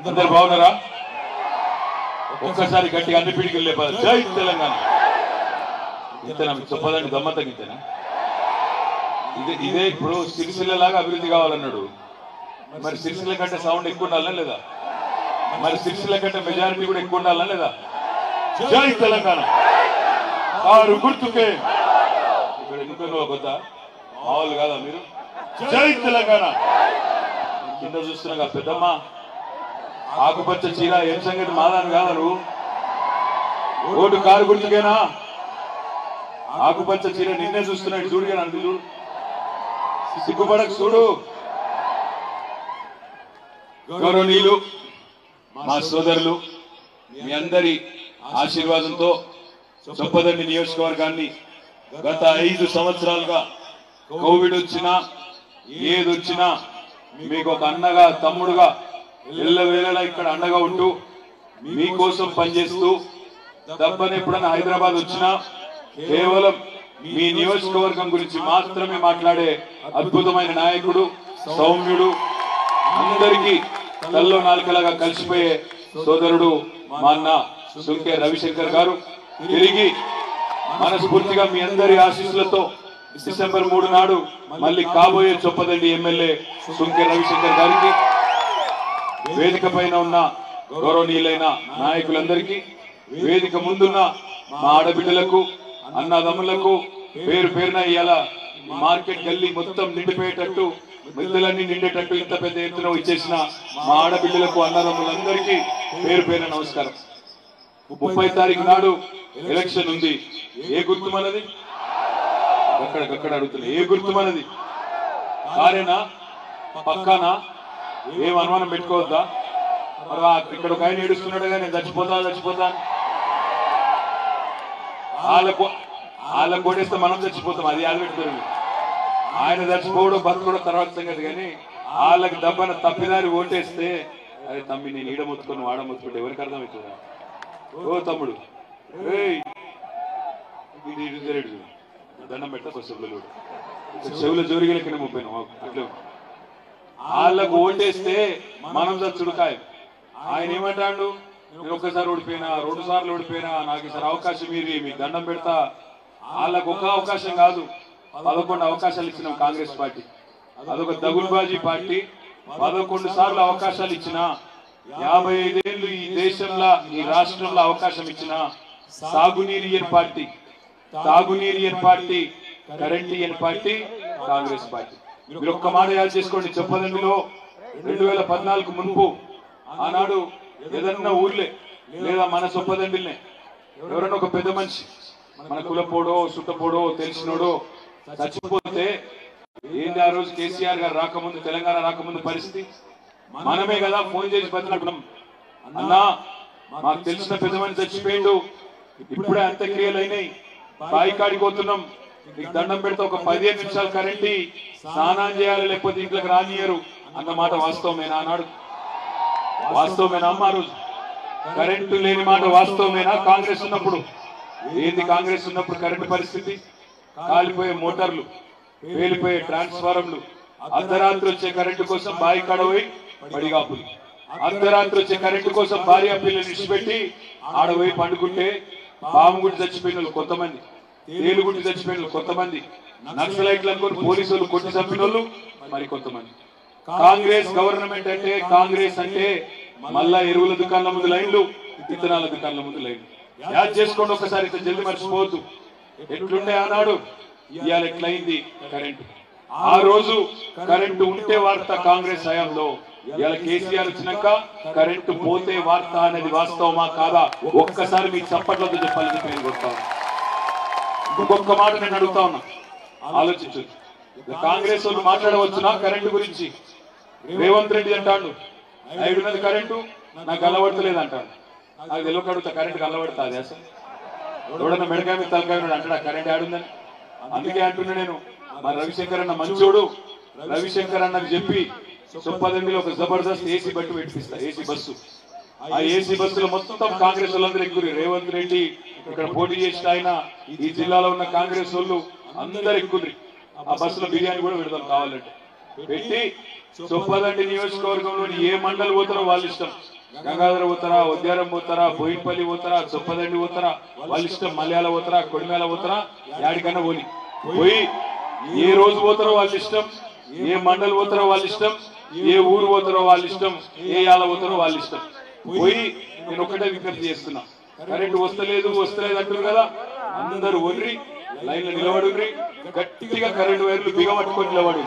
అందరు బాగున్నారా ఒక్కసారి గట్టిగా అన్ని పిడికిలు లేపాలి జై తెలంగాణ ఇంతనా మీకు చెప్పదండి దమ్మతం ఇంతనా ఇదే ఇదే ఇప్పుడు సిరిసిల్ల లాగా అభివృద్ధి కావాలన్నాడు మరి సిరిసిల్ల కంటే సౌండ్ ఎక్కువ ఉండాలనా లేదా మరి సిరిసిల్ల కంటే మెజారిటీ కూడా ఎక్కువ ఉండాలనా లేదా జై తెలంగాణ ఆరు గుర్తుకే ఇక్కడ ఎన్నుకున్న కొత్త మామూలు కాదా మీరు జై తెలంగాణ కింద చూస్తున్నా పెద్దమ్మ ఆకుపచ్చ చీర ఏం సంగతి మాదాని కాదా నువ్వు ఓటు కారు గుర్తుకేనా ఆకుపచ్చ చీర నిన్నే చూస్తున్నాడు చూడుగా నన్ను చూడు సిగ్గుపడక చూడు గౌరవనీయులు మా సోదరులు మీ అందరి ఆశీర్వాదంతో చొప్పదండి నియోజకవర్గాన్ని గత ఐదు సంవత్సరాలుగా కోవిడ్ వచ్చినా ఏది వచ్చినా మీకు ఒక అన్నగా తమ్ముడుగా ఎల్లవేళలా ఇక్కడ అండగా ఉంటూ మీకోసం పనిచేస్తూ దబ్బని ఎప్పుడైనా హైదరాబాద్ వచ్చినా కేవలం మీ నియోజకవర్గం గురించి మాత్రమే మాట్లాడే అద్భుతమైన నాయకుడు సౌమ్యుడు అందరికీ తల్లో నాలుకలాగా కలిసిపోయే సోదరుడు మా అన్న సుంకే రవిశంకర్ గారు తిరిగి మనస్ఫూర్తిగా మీ అందరి ఆశీస్సులతో డిసెంబర్ మూడు నాడు మళ్ళీ కాబోయే చొప్పదండి ఎమ్మెల్యే సుంకే రవిశంకర్ గారికి వేదిక పైన ఉన్న గౌరవనీయులైన నాయకులందరికీ వేదిక ముందున్న మా ఆడబిడ్డలకు అన్నదమ్ములకు పేరు పేరున ఇవాళ మార్కెట్ గల్లీ మొత్తం నిండిపోయేటట్టు మిద్దలన్నీ నిండేటట్టు ఇంత పెద్ద ఎత్తున వచ్చేసిన మా ఆడబిడ్డలకు అన్నదమ్ములందరికీ పేరు పేరున నమస్కారం ముప్పై తారీఖు నాడు ఎలక్షన్ ఉంది ఏ గుర్తు మనది అక్కడికక్కడ అడుగుతున్నా ఏ గుర్తు మనది కారేనా పక్కానా ఏం అనుమానం పెట్టుకోవద్దా మరి ఆ ఇక్కడ ఒక ఆయన ఏడుస్తున్నాడుగా నేను చచ్చిపోతా చచ్చిపోతా అని. వాళ్ళకు వాళ్ళకు కొట్టేస్తే మనం చచ్చిపోతాం అది వాళ్ళు పెడతారు ఆయన చచ్చిపోవడం బతుకోవడం తర్వాత సంగతి కానీ వాళ్ళకి దబ్బన తప్పిదారి ఓటేస్తే అరే తమ్మి నేను ఈడ మొత్తుకొని వాడ మొత్తుకుంటే ఎవరికి అర్థమవుతుందా ఓ తమ్ముడు ఏయ్ ఇది ఇటు జరేడు చూడు. దండం పెట్టా చెవులు చెవుల జోరిగల కింద ముప్పై అట్లే వాళ్ళకు ఓటేస్తే మనం చచ్చుడు ఖాయం ఆయన ఏమంటాడు నేను ఒక్కసారి ఓడిపోయినా రెండు సార్లు ఓడిపోయినా నాకు ఈసారి అవకాశం మీరు మీకు దండం పెడతా వాళ్ళకు ఒక అవకాశం కాదు పదకొండు అవకాశాలు ఇచ్చినాం కాంగ్రెస్ పార్టీ అదొక దగుల్బాజీ పార్టీ పదకొండు సార్లు అవకాశాలు ఇచ్చిన యాభై ఐదేళ్లు ఈ దేశంలో ఈ రాష్ట్రంలో అవకాశం ఇచ్చిన సాగునీరు ఇయ్యని పార్టీ తాగునీరు ఇయ్యని పార్టీ కరెంట్ ఇయ్యని పార్టీ కాంగ్రెస్ పార్టీ మీరు ఒక్క మాట యాद చేసుకోండి చెప్పదండిలో రెండు వేల పద్నాలుగు మునుపు ఆనాడు ఏదన్నా ఊర్లే లేదా మన చొప్పదండిలనే ఎవరైనా ఒక పెద్ద మనిషి మన కులపోడో సుట్టపోడో తెలిసినోడో చచ్చిపోతే ఏంది ఆ రోజు కేసీఆర్ గారు రాకముందు తెలంగాణ రాకముందు పరిస్థితి మనమే కదా ఫోన్ చేసి బతిలాడుకున్నాం అన్నా మాకు తెలిసిన పెద్ద మనిషి చచ్చిపోయిండు ఇప్పుడే అంత్యక్రియలు అయినాయి బాయి కాడికి పోతున్నాం నీకు దండం పెడితే ఒక పదిహేను నిమిషాలు కరెంట్ స్నానం చేయాలి లేకపోతే ఇంట్లోకి రానియరు అన్న మాట వాస్తవమేనా అన్నాడు వాస్తవమేనా అమ్మ ఆ రోజు కరెంటు లేని మాట వాస్తవమేనా కాంగ్రెస్ ఉన్నప్పుడు ఏంది కాంగ్రెస్ ఉన్నప్పుడు కరెంటు పరిస్థితి కాలిపోయే మోటార్లు పేలిపోయే ట్రాన్స్ఫారంలు అర్ధరాత్రి వచ్చే కరెంటు కోసం బావి కడపోయి పడిగాపులు అర్ధరాత్రి వచ్చే కరెంటు కోసం భార్య పిల్లలు ఇచ్చిపెట్టి ఆడపోయి పండుకుంటే పాము గుడి చచ్చిపోయిన వాళ్ళు కొంతమంది తేలుగుడ్డి చచ్చిపోయిన వాళ్ళు కొంతమంది నక్సలైట్లు అనుకుని పోలీసులు కొట్టి చంపిన వాళ్ళు మరి కొంతమంది కాంగ్రెస్ గవర్నమెంట్ అంటే కాంగ్రెస్ అంటే మళ్ళా ఎరువుల దుకాణాల ముందు లైన్లు విత్తనాల దుకాణాల ముందు లైన్లు యాద్ చేసుకోండి ఒకసారి ఇంత జల్ది మర్చిపోవద్దు ఎట్లుండే ఆనాడు ఇవాళ ఎట్లయింది కరెంటు ఆ రోజు కరెంటు ఉంటే వార్త కాంగ్రెస్ హయాంలో ఇవాళ కేసీఆర్ వచ్చినాక కరెంటు పోతే వార్త అనేది వాస్తవమా కాదా ఒక్కసారి మీకు చప్పట్లతో చెప్పాలని చెప్పి నేను కొడతా ఉన్నా. ఇంకొక మాట నేను అడుగుతా ఉన్నా ఆలోచించు కాంగ్రెస్ వాళ్ళు మాట్లాడవచ్చునా కరెంటు గురించి రేవంత్ రెడ్డి అంటాడు ఐదున్నది కరెంటు నాకు అలవడతలేదు అంటాడు నాకు తెలియక అడుగుతా కరెంటు అలవడతా అది అసలు ఎవడన్నా మెడకాయ మీద తలకాయ మీద అంటాడు కరెంట్ ఆడుందని అందుకే అంటున్నా నేను మా రవిశంకర్ అన్న మంచోడు రవిశంకర్ అన్నకు చెప్పి సొప్పదండిలో ఒక జబర్దస్త్ ఏసీ బట్టు పెట్టిస్తా ఏసీ బస్సు ఆ ఏసీ బస్సులో మొత్తం కాంగ్రెస్ వాళ్ళందరూ ఎక్కువ రేవంత్ రెడ్డి ఇక్కడ పోటీ చేసిన ఆయన ఈ జిల్లాలో ఉన్న కాంగ్రెస్ వాళ్ళు అందరు ఎక్కుర్రి ఆ బస్సులో బిర్యానీ కూడా పెడతాం కావాలంటే పెట్టి చొప్పదండి నియోజకవర్గంలోని ఏ మండలి పోతారో వాళ్ళ ఇష్టం గంగాధర పోతారా ఉద్యానం పోతారా బోయినపల్లి పోతారా చొప్పదండి పోతారా వాళ్ళ ఇష్టం మలయాళ పోతారా కొడిమేళ పోతారా యాడికన్నా పోని పోయి ఏ రోజు పోతారో వాళ్ళ ఇష్టం ఏ మండలి పోతారో వాళ్ళ ఇష్టం ఏ ఊరు పోతారో వాళ్ళ ఇష్టం ఏ యాల పోతారో వాళ్ళ ఇష్టం పోయి నేను ఒకటే విజ్ఞప్తి చేస్తున్నా కరెంట్ వస్తలేదు వస్తలేదు అంటారు కదా అందరూ ఒర్రి లైన్లో నిలబడుర్రి గట్టిగా కరెంటు వైర్లు బిగబట్టుకొని నిలబడు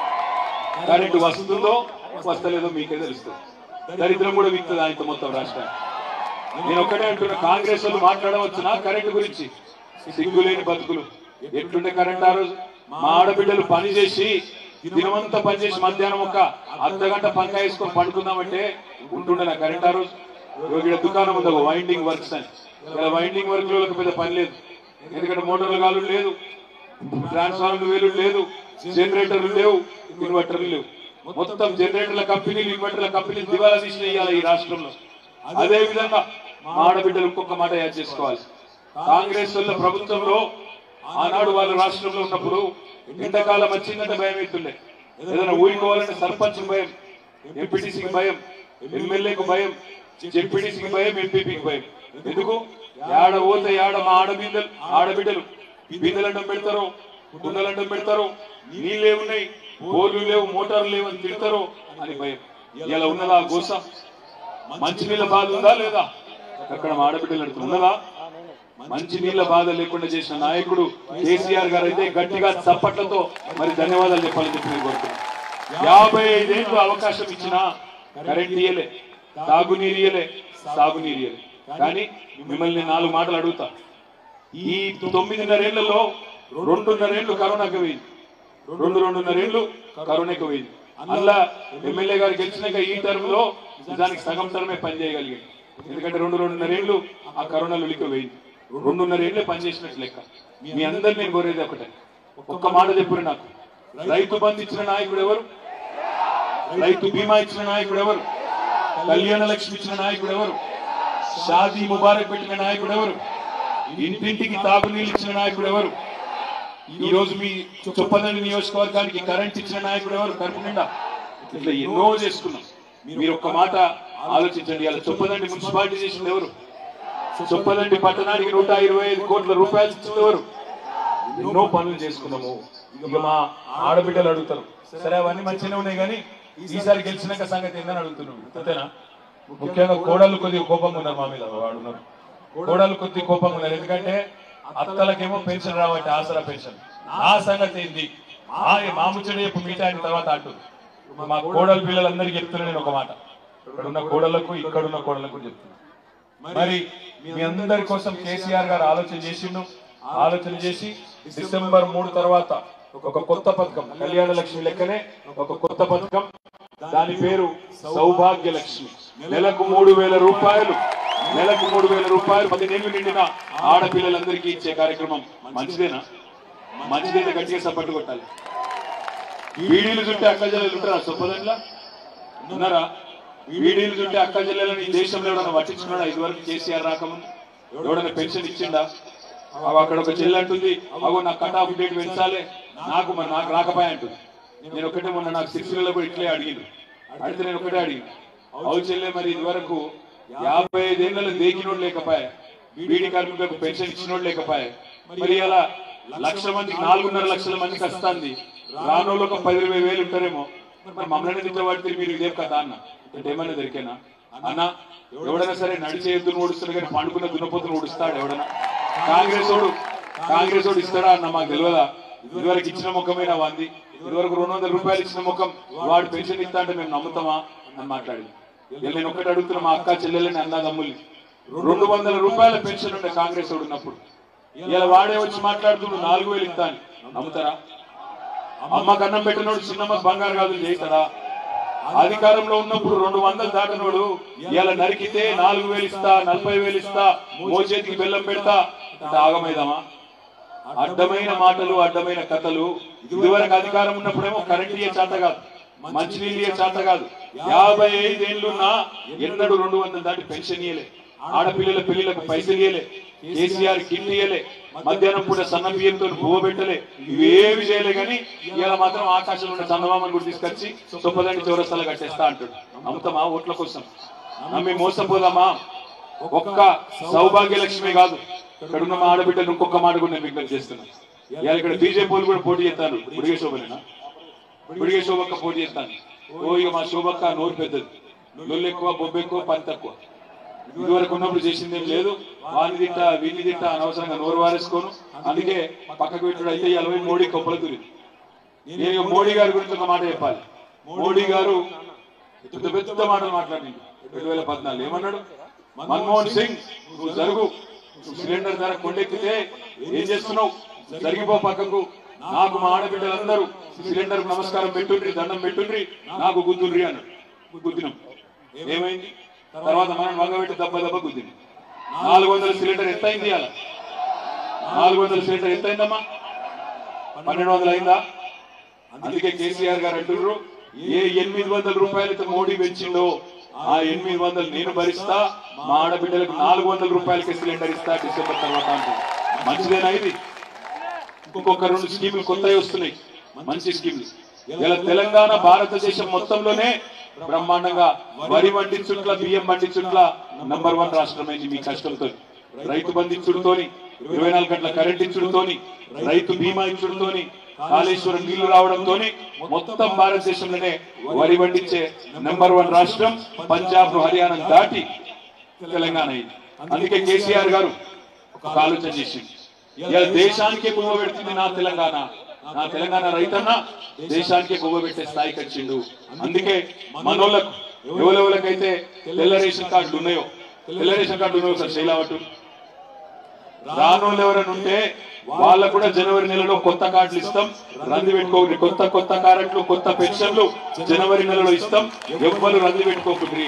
కరెంటు వస్తుందో వస్తలేదో మీకే తెలుస్తుంది దరిద్రం కూడా విక్తుంది ఆయనతో మొత్తం రాష్ట్రానికి నేను ఒక్కటే అంటున్నా కాంగ్రెస్ వాళ్ళు మాట్లాడవచ్చునా కరెంటు గురించి సిగ్గులేని బతుకులు ఎట్లుండే కరెంట్ ఆ రోజు మా ఆడబిడ్డలు పని చేసి దినమంతా పని చేసి మధ్యాహ్నం ఒక అర్ధ గంట పంకా వేసుకొని పండుకుందామంటే ఉంటుండే నా కరెంట్ ఆ రోజు ఇక్కడ దుకాణం ఉంది ఒక వైండింగ్ వర్క్స్ అని ఇలా వైండింగ్ వర్క్ లో పెద్ద పని లేదు ఎందుకంటే మోటార్లు కాలు లేదు ట్రాన్స్ఫార్మర్ వేలు లేదు జనరేటర్లు లేవు ఇన్వర్టర్లు లేవు మొత్తం జనరేటర్ల కంపెనీలు ఇన్వర్టర్ల కంపెనీలు దివాలా తీసిన ఇవాళ ఈ రాష్ట్రంలో అదే విధంగా మా ఆడబిడ్డలు ఇంకొక మాట యాడ్ చేసుకోవాలి కాంగ్రెస్ వల్ల ప్రభుత్వంలో ఆనాడు వాళ్ళ రాష్ట్రంలో ఉన్నప్పుడు ఎండాకాలం వచ్చిందంటే భయం అవుతుండే ఏదైనా ఊరుకోవాలంటే సర్పంచ్ భయం ఎంపీటీసీకి భయం ఎమ్మెల్యేకు భయం జెడ్పీటీసీకి భయం ఎంపీపీకి భయం ఎందుకు యాడ పోతే యాడ మా ఆడబిడ్డలు ఆడబిడ్డలు బిందెలండం పెడతారు కుండలండం పెడతారు నీళ్ళే ఉన్నాయి బోర్లు లేవు మోటార్లు లేవు అని తిడతారు అని భయం ఇలా ఉన్నదా ఆ గోస మంచినీళ్ళ బాధ ఉందా లేదా అక్కడ మా ఆడబిడ్డలు అడుగుతున్నారు. ఉన్నదా మంచి నీళ్ళ బాధ లేకుండా చేసిన నాయకుడు కేసీఆర్ గారు అయితే గట్టిగా చప్పట్లతో మరి ధన్యవాదాలు చెప్పాలని చెప్పి నేను కోరుతున్నాను యాభై ఐదేళ్ళు అవకాశం ఇచ్చినా కరెంట్ ఇయ్యలే తాగునీరు ఇయ్యలే సాగునీరు ఇయ్యలే కానీ మిమ్మల్ని నేను నాలుగు మాటలు అడుగుతా ఈ తొమ్మిదిన్నరేళ్లలో రెండున్నరేళ్లు కరోనాకి పోయింది రెండు రెండున్నరేళ్లు కరోనాకి పోయింది అలా ఎమ్మెల్యే గారు గెలిచినాక ఈ టర్మ్ లో దానికి సగం టర్మే పని చేయగలిగాడు ఎందుకంటే రెండు రెండున్నరేళ్లు ఆ కరోనాలో ఉలికి పోయింది రెండున్నరేళ్లే పనిచేసినట్టు లెక్క మీ అందరు నేను కోరేది ఒకటే ఒక్క మాట చెప్పురు నాకు రైతు బంధు ఇచ్చిన నాయకుడు ఎవరు రైతు బీమా ఇచ్చిన నాయకుడు ఎవరు కళ్యాణ లక్ష్మి ఇచ్చిన నాయకుడు ఎవరు షాదీ ముబారక్ పెట్టిన నాయకుడు ఎవరు ఇంటింటికి తాగునీళ్ళు ఇచ్చిన నాయకుడు ఎవరు ఈ రోజు మీ చొప్పదండి నియోజకవర్గానికి కరెంట్ ఇచ్చిన నాయకుడు ఎవరు కడుపు నిండా ఇట్లా ఎన్నో చేసుకున్నాం మీరు ఒక్క మాట ఆలోచించండి ఇలా చొప్పదండి మున్సిపాలిటీ చేసింది ఎవరు చొప్పదండి పట్టణానికి నూట ఇరవై ఐదు కోట్ల రూపాయలు ఇచ్చింది ఎవరు ఎన్నో పనులు చేసుకున్నాము ఇక మా ఆడబిడ్డలు అడుగుతారు సరే అవన్నీ మంచిగానే ఉన్నాయి కానీ ఈసారి గెలిచినాక సంగతి ఏందని అడుగుతున్నాడు అంతేనా ముఖ్యంగా కోడళ్ళు కొద్దిగా కోపంగా ఉన్నారు మా మీద వాడు ఉన్నారు కోడళ్ళు కొద్దిగా కోపంగా ఉన్నారు ఎందుకంటే అత్తలకేమో పెన్షన్ రావట్టే ఆసరా పెన్షన్ ఆ సంగతి ఏంది ఆ మా ముచ్చట చెప్పు మీట అయిన తర్వాత అంటుంది మా కోడలు పిల్లలందరికీ చెప్తున్నా నేను ఒక మాట ఇక్కడ ఉన్న కోడళ్లకు ఇక్కడ ఉన్న కోడళ్లకు చెప్తున్నా మరి మీ అందరి కోసం కేసీఆర్ గారు ఆలోచన చేసిండు ఆలోచన చేసి డిసెంబర్ మూడు తర్వాత ఒక కొత్త పథకం కళ్యాణ లక్ష్మి లెక్కనే ఒక కొత్త పథకం దాని పేరు సౌభాగ్య లక్ష్మి నెలకు మూడు వేల రూపాయలు నెలకు మూడు వేల రూపాయలు పదిహేను నిండిన ఆడపిల్లలందరికీ ఇచ్చే కార్యక్రమం మంచిదేనా మంచిదైతే గట్టిగా సపోర్ట్ కొట్టాలి బీడీలు చుట్టే అక్క చెల్లెలు ఉంటారా సొప్పదండ్లా ఉన్నారా బీడీలు చుట్టే అక్క చెల్లెలను ఈ దేశంలో ఎవడన్నా పట్టించుకున్నాడా ఇదివరకు కేసీఆర్ రాకముందు ఎవడన్నా పెన్షన్ ఇచ్చిండా అగో అక్కడ ఒక చెల్లి అంటుంది అగో నాకు కట్ ఆఫ్ డేట్ పెంచాలి నాకు మరి నాకు రాకపోయా అంటుంది నేను ఒకటే మొన్న నాకు సిరిసిల్లలో కూడా ఇట్లే అడిగింది అడిగితే నేను ఒకటే అడిగింది అవు చెల్లె మరి ఇదివరకు యాభై ఐదేళ్లలో దేకినోడు లేకపోయా బీడీ కార్మికులకు పెన్షన్ ఇచ్చినోడు లేకపోయా మరి అలా లక్ష మందికి నాలుగున్నర లక్షల మందికి వస్తుంది రానోళ్ళు ఒక పది ఇరవై వేలు ఉంటారేమో మరి మమ్మల్ని నిద్రపడితే మీరు ఇదే కదా అన్న అంటే ఏమన్నా దొరికేనా అన్న ఎవడైనా సరే నడిచే ఎద్దును ఓడిస్తాడు కానీ పండుకున్న దున్నపోతును ఓడిస్తాడు ఎవడన్నా కాంగ్రెస్ వాడు కాంగ్రెస్ వాడు ఇస్తాడా అన్న మాకు తెలియదా ఇదివరకు ఇచ్చిన ముఖమైన వాంది ఇదివరకు రెండు వందల రూపాయలు ఇచ్చిన ముఖం వాడు పెన్షన్ ఇస్తా అంటే మేము నమ్ముతామా అని మాట్లాడి ఇలా నేను ఒకటి అడుగుతున్నా మా అక్క చెల్లెలని అన్నదమ్ముల్ని రెండు వందల రూపాయల పెన్షన్ ఉండే కాంగ్రెస్ వాడు ఉన్నప్పుడు ఇలా వాడే వచ్చి మాట్లాడుతుండు నాలుగు వేలు ఇస్తా అని నమ్ముతారా అమ్మ కన్నం పెట్టినోడు చిన్నమ్మ బంగారు గాజులు చేస్తాడా అధికారంలో ఉన్నప్పుడు రెండు వందలు దాటినోడు ఇలా నరికితే నాలుగు వేలు ఇస్తా నలభై వేలు ఇస్తా మోచేతికి బెల్లం పెడతా అంటే ఆగమైదామా అడ్డమైన మాటలు అడ్డమైన కథలు ఇదివరకు అధికారం ఉన్నప్పుడేమో కరెంట్ ఇయ్యే చేత కాదు మంచినీళ్ళు ఇయ్యే చేత కాదు యాభై ఐదేళ్లున్నా ఎన్నడూ రెండు వందలు దాటి పెన్షన్ ఇయ్యలే ఆడపిల్లల పెళ్లిలకు పైసలు ఇయ్యలే కేసీఆర్ కిట్ ఇయ్యలే మధ్యాహ్నం పూట సన్న బియ్యంతో బువ్వ పెట్టలే ఇవేవి చేయలే కానీ ఇలా మాత్రం ఆకాశంలో ఉన్న చందమామని కూడా తీసుకొచ్చి సొప్పదండి చౌరస్తాలు కట్టేస్తా అంటాడు నమ్ముతామా ఓట్ల కోసం నమ్మి మోసపోదామా ఒక్క సౌభాగ్య లక్ష్మి కాదు ఇక్కడ ఉన్న మా ఆడబిడ్డలు ఇంకొక మాట కూడా నేను విజ్ఞప్తి చేస్తున్నాను ఇవాళ ఇక్కడ బీజేపీ వాళ్ళు కూడా పోటీ చేస్తాను బుడిగే శోభనేనా బుడిగే శోభక్క పోటీ చేస్తాను ఓ ఇక మా శోభక్క నోరు పెద్దది నొల్లు ఎక్కువ బొబ్బు ఎక్కువ పని తక్కువ ఇదివరకు ఉన్నప్పుడు చేసింది ఏం లేదు వాని తిట్ట వీని తిట్ట అనవసరంగా నోరు వారేసుకోను అందుకే పక్కకు పెట్టుడు అయితే ఇరవై మోడీ కొప్పల దూరింది నేను ఇక మోడీ గారి గురించి ఒక మాట చెప్పాలి మోడీ గారు పెద్ద పెద్ద మాటలు మాట్లాడింది రెండు వేల పద్నాలుగు ఏమన్నాడు మన్మోహన్ సింగ్ నువ్వు జరుగు నువ్వు సిలిండర్ ధర కొండెక్కితే ఏం చేస్తున్నావు జరిగిపో పక్కకు నాకు మా ఆడబిడ్డలందరూ సిలిండర్ నమస్కారం పెట్టుండ్రి దండం పెట్టుండ్రి నాకు గుద్దుండ్రి అన్నాడు గుద్దినాం ఏమైంది తర్వాత మనం వంగబెట్టి దెబ్బ దెబ్బ గుద్దింది నాలుగు వందల సిలిండర్ ఎంత అయింది అలా నాలుగు వందల సిలిండర్ ఎంత అయిందమ్మా పన్నెండు వందలు అయిందా అందుకే కేసీఆర్ గారు అంటున్నారు ఏ ఎనిమిది వందల రూపాయలతో మోడీ పెంచిండో ఆ ఎనిమిది వందలు నేను భరిస్తా మా ఆడబిడ్డలకు నాలుగు వందల రూపాయలకి సిలిండర్ ఇస్తా డిసెంబర్ తర్వాత అంటున్నారు మంచిదేనా ఇది ఇంకొక రెండు స్కీములు కొత్తవి వస్తున్నాయి మంచి స్కీములు ఇలా తెలంగాణ భారతదేశం మొత్తంలోనే బ్రహ్మాండంగా వరి వండించుట్ల బియ్యం వండించుట్ల నంబర్ వన్ రాష్ట్రమైంది మీ కష్టంతో రైతు బంధించుడుతోని ఇరవై నాలుగు గంటల కరెంట్ ఇచ్చుడుతోని రైతు బీమా ఇచ్చుడుతోని కాళేశ్వరం నీళ్లు రావడంతోని మొత్తం భారతదేశంలోనే వరి వండించే నంబర్ వన్ రాష్ట్రం పంజాబ్ హర్యానా దాటి తెలంగాణ అయింది అందుకే కేసీఆర్ గారు ఒక ఆలోచన చేసింది ఇలా దేశానికే గువ్వ పెడుతుంది నా తెలంగాణ నా తెలంగాణ రైతన్న దేశానికే గువ్వ పెట్టే స్థాయికి వచ్చిండు అందుకే మనోళ్ళకు ఎవరెవరికైతే తెల్ల రేషన్ కార్డులు ఉన్నాయో తెల్ల రేషన్ కార్డులు ఉన్నాయో సార్ శైలావటు రానోళ్ళు ఎవరైనా ఉంటే వాళ్ళకు కూడా జనవరి నెలలో కొత్త కార్డులు ఇస్తాం రంది పెట్టుకోకండి కొత్త కొత్త కారెంట్లు కొత్త పెన్షన్లు జనవరి నెలలో ఇస్తాం ఎవ్వరు రంది పెట్టుకోకండి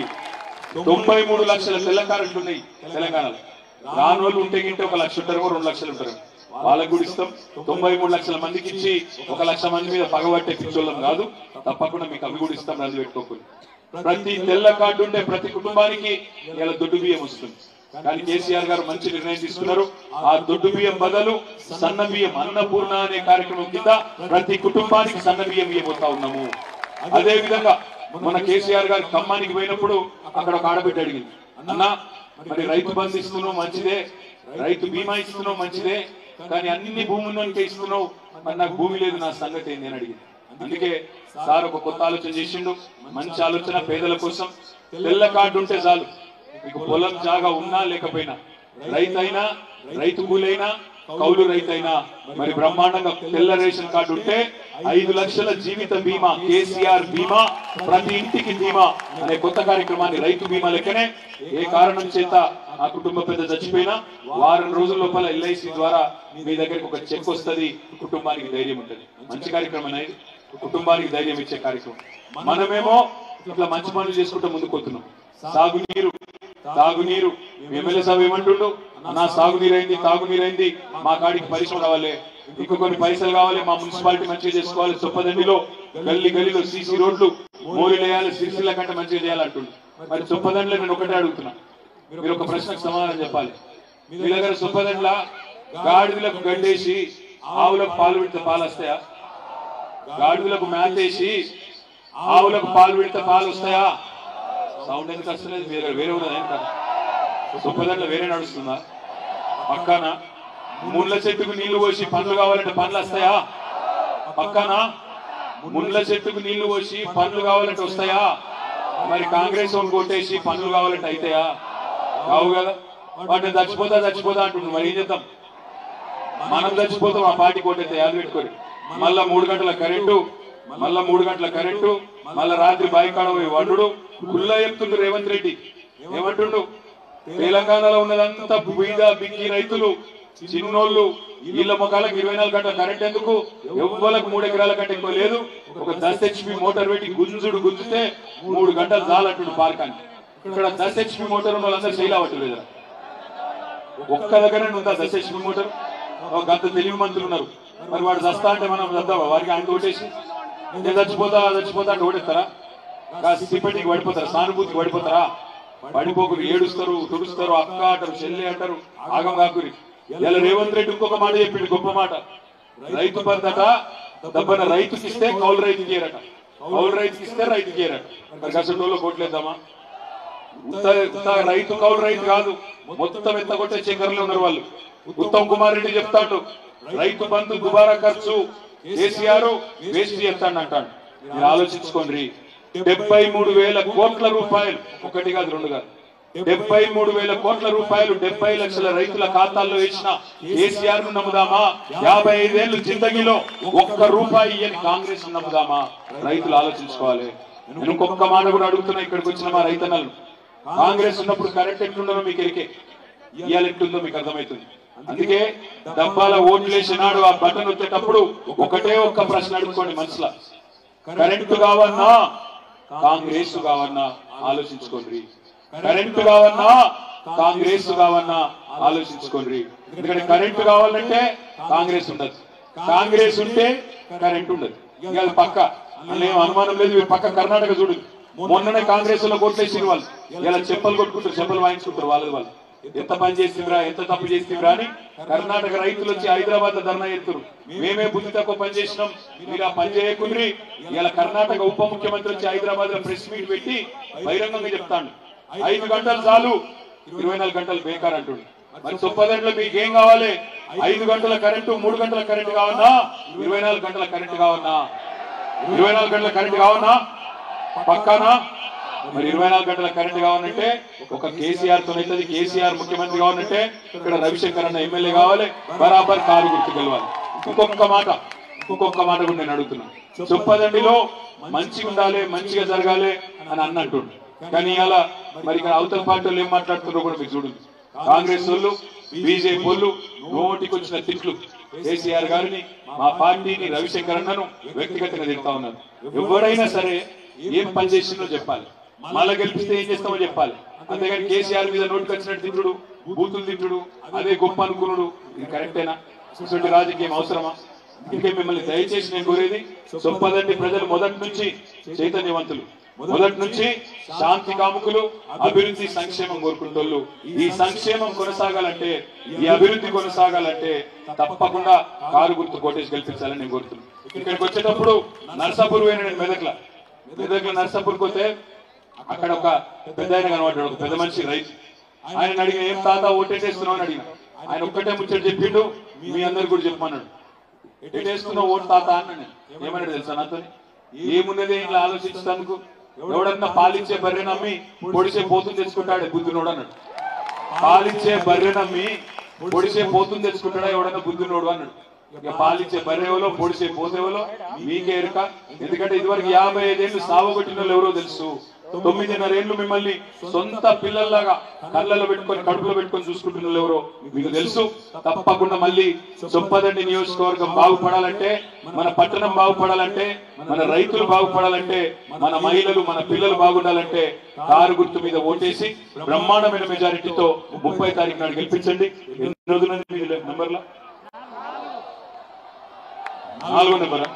తొంభై మూడు లక్షల తెల్ల కారెంట్లు ఉన్నాయి తెలంగాణలో రానోళ్ళు ఉంటే గింటే ఒక లక్ష ఉంటారు రెండు లక్షలు ఉంటారు వాళ్ళకు కూడా ఇస్తాం తొంభై మూడు లక్షల మందికి ఇచ్చి ఒక లక్ష మంది మీద పగబట్టే పిచ్చోళ్ళం కాదు తప్పకుండా మీకు అవి కూడా ఇస్తాం రంది పెట్టుకోకండి ప్రతి తెల్ల కార్డు ఉంటే ప్రతి కుటుంబానికి ఇలా దొడ్డు బియ్యం వస్తుంది కానీ కేసీఆర్ గారు మంచి నిర్ణయం తీసుకున్నారు ఆ దొడ్డు బియ్యం బదులు సన్న బియ్యం అన్నపూర్ణ అనే కార్యక్రమం కింద ప్రతి కుటుంబానికి సన్న బియ్యం ఇవ్వబోతా ఉన్నాము అదే విధంగా మన కేసీఆర్ గారు ఖమ్మానికి పోయినప్పుడు అక్కడ ఒక ఆడబిడ్డ అడిగింది అన్నా మరి రైతు బంధు ఇస్తున్నావు మంచిదే రైతు బీమా ఇస్తున్నావు మంచిదే కానీ అన్ని భూముల్లోనికే ఇస్తున్నావు మరి నాకు భూమి లేదు నా సంగతి ఏంది అని అడిగింది అందుకే సార్ ఒక కొత్త ఆలోచన చేసిండు మంచి ఆలోచన పేదల కోసం తెల్ల కార్డు ఉంటే చాలు మీకు పొలం జాగా ఉన్నా లేకపోయినా రైతు అయినా రైతు కూలైనా కౌలు రైతైనా మరి బ్రహ్మాండంగా తెల్ల రేషన్ కార్డు ఉంటే ఐదు లక్షల జీవిత బీమా కేసీఆర్ బీమా ప్రతి ఇంటికి బీమా అనే కొత్త కార్యక్రమాన్ని రైతు బీమా లెక్కనే ఏ కారణం చేత ఆ కుటుంబ పెద్ద చచ్చిపోయినా వారం రోజుల లోపల ఎల్ఐసి ద్వారా మీ దగ్గరికి ఒక చెక్ వస్తది కుటుంబానికి ధైర్యం ఉంటుంది మంచి కార్యక్రమం అనేది కుటుంబానికి ధైర్యం ఇచ్చే కార్యక్రమం మనమేమో ఇట్లా మంచి పనులు చేసుకుంటూ ముందుకు పోతున్నాం సాగునీరు తాగునీరు ఎమ్మెల్యే సాబ్ ఏమంటుండు నా సాగునీరు అయింది తాగునీరు అయింది మా కాడికి పరిశ్రమ కావాలి ఇంకో కొన్ని పైసలు కావాలి మా మున్సిపాలిటీ మంచిగా చేసుకోవాలి చొప్పదండిలో గల్లీ గల్లీలో సీసీ రోడ్లు మోరీలు వేయాలి సిరిసిల్ల కంటే మంచిగా చేయాలంటుండు మరి చొప్పదండిలో నేను ఒకటే అడుగుతున్నా మీరు ఒక ప్రశ్నకు సమాధానం చెప్పాలి మీ దగ్గర చొప్పదండ్ల గాడిదలకు గడ్డేసి ఆవులకు పాలు పెడితే పాలు వస్తాయా గాడిదలకు మేతేసి ఆవులకు పాలు పెడితే పాలు వస్తాయా సౌండ్ ఎందుకు వస్తలేదు వేరే వేరే ఉన్నది ఏం కాదు చొప్పదండ్ల వేరే నడుస్తుందా పక్కన ముళ్ళ చెట్టుకు నీళ్లు పోసి పండ్లు కావాలంటే పండ్లు వస్తాయా పక్కన ముళ్ళ చెట్టుకు నీళ్లు పోసి పండ్లు కావాలంటే వస్తాయా మరి కాంగ్రెస్ వాళ్ళు కొట్టేసి పండ్లు కావాలంటే అయితాయా కావు కదా వాటిని చచ్చిపోతా చచ్చిపోతా అంటుండ్రు మరి ఏం చేద్దాం మనం చచ్చిపోతాం ఆ పార్టీ కొట్టేస్తే యాద పెట్టుకొని మళ్ళా మూడు గంటల కరెంటు మళ్ళా మూడు గంటల కరెంటు మళ్ళా రాత్రి బాయికాడ పోయి వండుడు కుల్లా చెప్తుండు రేవంత్ రెడ్డి ఏమంటుండు తెలంగాణలో ఉన్నదంతా బీద బిక్కి రైతులు చిన్నోళ్ళు వీళ్ళ ముఖాలకు ఇరవై నాలుగు గంటల కరెంట్ ఎందుకు ఎవ్వలకు మూడు ఎకరాల కంటే ఎక్కువ లేదు ఒక దశ హెచ్పి మోటార్ పెట్టి గుంజుడు గుంజితే మూడు గంటలు చాలంటుండు పార్కానికి ఇక్కడ దశ హెచ్పి మోటార్ ఉన్న వాళ్ళందరూ చేయలేవట్లేదు ఒక్క దగ్గర ఉందా దశ హెచ్పి మోటార్ ఒక గంట తెలివి మంత్రులు ఉన్నారు మరి వాడు చస్తా అంటే మనం చద్దామా వారికి ఆయన ఓటేసి నేను చచ్చిపోతా చచ్చిపోతా అంటే ఓటేస్తారా కాస్త సిప్పటికి పడిపోతారా సానుభూతికి పడిపోతారా పడిపోకురు ఏడుస్తారు తుడుస్తారు అక్క అంటారు చెల్లి అంటారు ఆగం కాకురి ఇలా రేవంత్ రెడ్డి ఇంకొక మాట చెప్పిండు గొప్ప మాట రైతు బంధట దబ్బన రైతుకి ఇస్తే కౌలు రైతుకి ఇయ్యరట కౌలు రైతుకి ఇస్తే రైతుకి ఇయ్యరట మరి కసటోళ్ళు కోట్లేద్దామా ఉత్త ఉత్త రైతు కౌలు రైతు కాదు మొత్తం ఎత్తగొట్టే చక్కెరలో ఉన్నారు వాళ్ళు ఉత్తమ్ కుమార్ రెడ్డి చెప్తాడు రైతు బంధు దుబారా ఖర్చు కేసీఆర్ వేస్ట్ చేస్తాడు అంటాడు మీరు ఆలోచించుకోండి డెబ్బై మూడు వేల కోట్ల రూపాయలు ఒకటి కాదు రెండు కాదు డెబ్బై మూడు వేల కోట్ల రూపాయలు డెబ్బై లక్షల రైతుల ఖాతాల్లో వేసిన కేసీఆర్ ను నమ్ముదామా యాభై ఐదేళ్లు జిందగీలో ఒక్క రూపాయి ఇయ్యని కాంగ్రెస్ ను నమ్ముదామా రైతులు ఆలోచించుకోవాలి నేను ఇంకొక మాట కూడా అడుగుతున్నా ఇక్కడికి వచ్చిన మా రైతన్నలు కాంగ్రెస్ ఉన్నప్పుడు కరెంట్ ఎట్లుండదో మీకు ఎరికే ఇవాళ ఎట్లుందో మీకు అర్థమవుతుంది అందుకే డబ్బాల ఓట్లు వేసినాడు ఆ బటన్ వచ్చేటప్పుడు ఒకటే ఒక్క ప్రశ్న అడుగుకోండి మనసులో కరెంటు కావన్నా కాంగ్రెస్ కావన్నా ఆలోచించుకోండి కరెంటు కావన్నా కాంగ్రెస్ కావన్నా ఆలోచించుకోండి ఎందుకంటే కరెంటు కావాలంటే కాంగ్రెస్ ఉండదు కాంగ్రెస్ ఉంటే కరెంట్ ఉండదు ఇక అది పక్క అందులో ఏం అనుమానం లేదు మీరు పక్క కర్ణాటక చూడు మొన్ననే కాంగ్రెస్ లో కొట్లేసిన వాళ్ళు ఇలా చెప్పలు కొట్టుకుంటారు చెప్పలు వాయించుకుంటారు వాళ్ళది వాళ్ళు ఎంత పని చేసిందిరా ఎంత తప్పు చేసిందిరా అని కర్ణాటక రైతులు వచ్చి హైదరాబాద్ లో ధర్నా ఎత్తురు మేమే బుద్ధి తక్కువ పని చేసినాం మీరు ఆ పని చేయకుండ్రి ఇలా కర్ణాటక ఉప ముఖ్యమంత్రి వచ్చి హైదరాబాద్ లో ప్రెస్ మీట్ పెట్టి బహిరంగంగా చెప్తాను ఐదు గంటలు చాలు ఇరవై నాలుగు గంటలు బేకార్ అంటుండు మరి చొప్పదండ్లో మీకు ఏం కావాలి ఐదు గంటల కరెంటు మూడు గంటల కరెంటు కావన్నా ఇరవై నాలుగు గంటల కరెంటు కావన్నా ఇరవై నాలుగు గంటల కరెంటు కావన్నా పక్కానా మరి ఇరవై నాలుగు గంటల కరెంట్ కావాలంటే ఒక కేసీఆర్ తో అవుతుంది కేసీఆర్ ముఖ్యమంత్రి కావాలంటే ఇక్కడ రవిశంకర్ అన్న ఎమ్మెల్యే కావాలి బరాబర్ కారు గుర్తు గెలవాలి ఇంకొక మాట ఇంకొక మాట కూడా నేను అడుగుతున్నా చొప్పదండిలో మంచిగా ఉండాలి మంచిగా జరగాలి అని అన్నట్టుండు కానీ అలా మరి ఇక్కడ అవతల పార్టీ వాళ్ళు ఏం మాట్లాడుతున్నారో కూడా మీకు చూడండి కాంగ్రెస్ వాళ్ళు బీజేపీ వాళ్ళు నోటికి వచ్చిన తిట్లు కేసీఆర్ గారిని మా పార్టీని రవిశంకర్ అన్నను వ్యక్తిగతంగా తింటా ఉన్నారు ఎవరైనా సరే ఏం పని చేసిందో చెప్పాలి మళ్ళా గెలిపిస్తే ఏం చేస్తామో చెప్పాలి అంతేగాని కేసీఆర్ మీద నోటికి వచ్చినట్టు తిట్టుడు బూతులు తిట్టుడు అదే గొప్ప అనుకున్నాడు ఇది కరెక్టేనా ఇటువంటి రాజకీయం అవసరమా ఇంకే మిమ్మల్ని దయచేసి నేను కోరేది సొప్పదండి ప్రజలు మొదటి నుంచి చైతన్యవంతులు మొదటి నుంచి శాంతి కాముకులు అభివృద్ధి సంక్షేమం కోరుకుంటోళ్ళు ఈ సంక్షేమం కొనసాగాలంటే ఈ అభివృద్ధి కొనసాగాలంటే తప్పకుండా కారు గుర్తు కోటేసి గెలిపించాలని నేను కోరుతున్నాను ఇక్కడికి వచ్చేటప్పుడు నర్సాపూర్ పోయిన నేను మెదక్ల మెదక్ల నర్సాపూర్కి పోతే అక్కడ ఒక పెద్ద ఆయన కనబడ్డాడు ఒక పెద్ద మనిషి రైతు ఆయన అడిగిన ఏం తాత ఓటేసేస్తున్నావు అని అడిగిన ఆయన ఒక్కటే ముచ్చట చెప్పిండు మీ అందరు కూడా చెప్పమన్నాడు ఎటేస్తున్నావు ఓటు తాత అన్నాడు నేను. ఏమన్నాడు తెలుసా నాతో ఏమున్నది ఇలా ఆలోచించడానికి ఎవడన్నా పాలిచ్చే బర్రె నమ్మి పొడిసే పోతుని తెచ్చుకుంటాడు బుద్ధినోడు అన్నాడు పాలిచ్చే బర్రె నమ్మి పొడిసే పోతుని తెచ్చుకుంటాడా ఎవడన్నా బుద్ధినోడు అన్నాడు ఇక పాలిచ్చే బర్రెవలో పొడిసే పోసేవలో మీకే ఎరుక ఎందుకంటే ఇదివరకు యాభై ఐదేళ్లు సావగొట్టిన వాళ్ళు ఎవరో తెలుసు తొమ్మిదిన్నర ఏళ్ళు మిమ్మల్ని సొంత పిల్లల్లాగా కళ్ళలో పెట్టుకొని కడుపులో పెట్టుకొని చూసుకుంటున్న వాళ్ళు ఎవరో మీకు తెలుసు తప్పకుండా మళ్ళీ చొప్పదండి నియోజకవర్గం బాగుపడాలంటే మన పట్టణం బాగుపడాలంటే మన రైతులు బాగుపడాలంటే మన మహిళలు మన పిల్లలు బాగుండాలంటే కారు గుర్తు మీద ఓటేసి బ్రహ్మాండమైన మెజారిటీతో ముప్పై తారీఖు నాడు గెలిపించండి ఎన్ని రోజుల మీ నెంబర్లా నాలుగో నెంబరా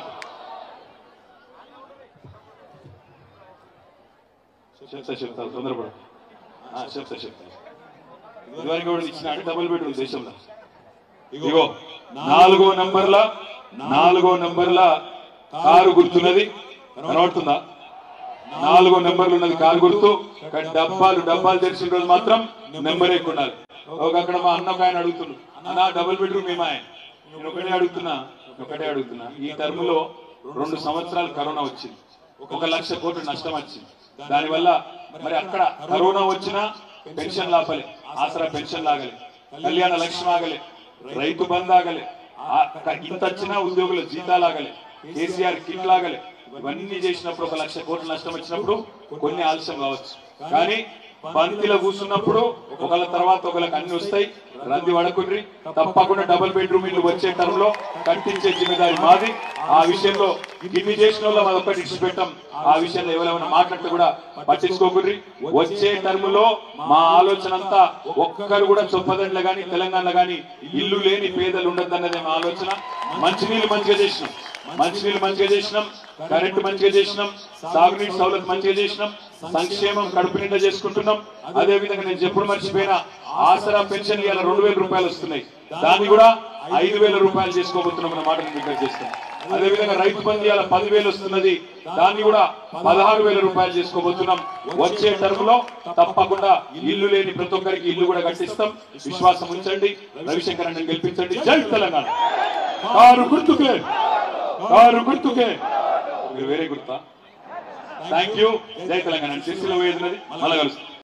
చెప్తా చెప్తా తొందరపడ ఆ, చెప్తా చెప్తా ఇదివరకు కూడా ఇచ్చిన డబుల్ బెడ్రూమ్ దేశంలో ఇగో నాలుగో నంబర్ల నాలుగో నంబర్ల కారు గుర్తున్నది కనబడుతుందా నాలుగో నెంబర్లు ఉన్నది కారు గుర్తు కానీ డబ్బాలు డబ్బాలు తెరిచిన రోజు మాత్రం నెంబర్ ఎక్కువ ఉండాలి ఒక అక్కడ మా అన్న ఒక ఆయన అడుగుతున్నాడు అన్న డబుల్ బెడ్రూమ్ ఏమా నేను ఒకటే అడుగుతున్నా ఒకటే అడుగుతున్నా ఈ టర్మ్ లో రెండు సంవత్సరాలు కరోనా వచ్చింది ఒక లక్ష కోట్లు నష్టం వచ్చింది దానివల్ల మరి అక్కడ కరోనా వచ్చినా పెన్షన్ లాపలే ఆసరా పెన్షన్ లాగలే కళ్యాణ లక్ష్యం ఆగలే రైతు బంద్ ఆగలే ఆ- ఇంత వచ్చినా ఉద్యోగుల జీతాలు ఆగలే కేసీఆర్ కిట్ లాగలే ఇవన్నీ చేసినప్పుడు ఒక లక్ష కోట్ల నష్టం వచ్చినప్పుడు కొన్ని ఆలస్యం కావచ్చు కానీ బంతిలో కూర్చున్నప్పుడు ఒకళ్ళ తర్వాత ఒకళ్ళకి అన్ని వస్తాయి రంది వడకుండ్రి తప్పకుండా డబుల్ బెడ్రూమ్ ఇల్లు వచ్చే టర్మ్ లో కట్టించే జిమ్మేదారి మాది ఆ విషయంలో ఇన్ని చేసిన వాళ్ళు అది ఒక్కటి ఇచ్చి పెట్టాం ఆ విషయంలో ఎవరైనా మాట్లాడితే కూడా పట్టించుకోకుండ్రి వచ్చే టర్మ్ లో మా ఆలోచన అంతా ఒక్కరు కూడా చొప్పదండ్ల గాని తెలంగాణలో గాని ఇల్లు లేని పేదలు ఉండద్దన్నదే మా ఆలోచన మంచినీళ్ళు మంచిగా చేసినాం మంచినీళ్ళు మంచిగా చేసినాం కరెంట్ మంచిగా చేసినాం సాగునీటి సౌలభ్యం మంచిగా చేసినాం సంక్షేమం కడుపు నిండా చేసుకుంటున్నాం అదే విధంగా నేను ఎప్పుడు మర్చిపోయినా ఆసరా పెన్షన్ ఇవాళ రెండు వేల రూపాయలు వస్తున్నాయి దాన్ని కూడా ఐదు వేల రూపాయలు చేసుకోబోతున్నాం అన్న మాట నేను మీకు చేస్తాను అదేవిధంగా రైతు బంధు ఇవాళ పదివేలు వస్తున్నది దాన్ని కూడా పదహారు వేల రూపాయలు చేసుకోబోతున్నాం వచ్చే టర్మ్ లో తప్పకుండా ఇల్లు లేని ప్రతి ఒక్కరికి ఇల్లు కూడా కట్టిస్తాం విశ్వాసం ఉంచండి రవిశంకర్ అన్నని గెలిపించండి జై తెలంగాణ కారు గుర్తుకే కారు గుర్తుకే మీరు వేరే గుర్తా థ్యాంక్ యూ జై తెలంగాణ సిరిసిలో పోయేది మళ్ళీ కలుస్తాం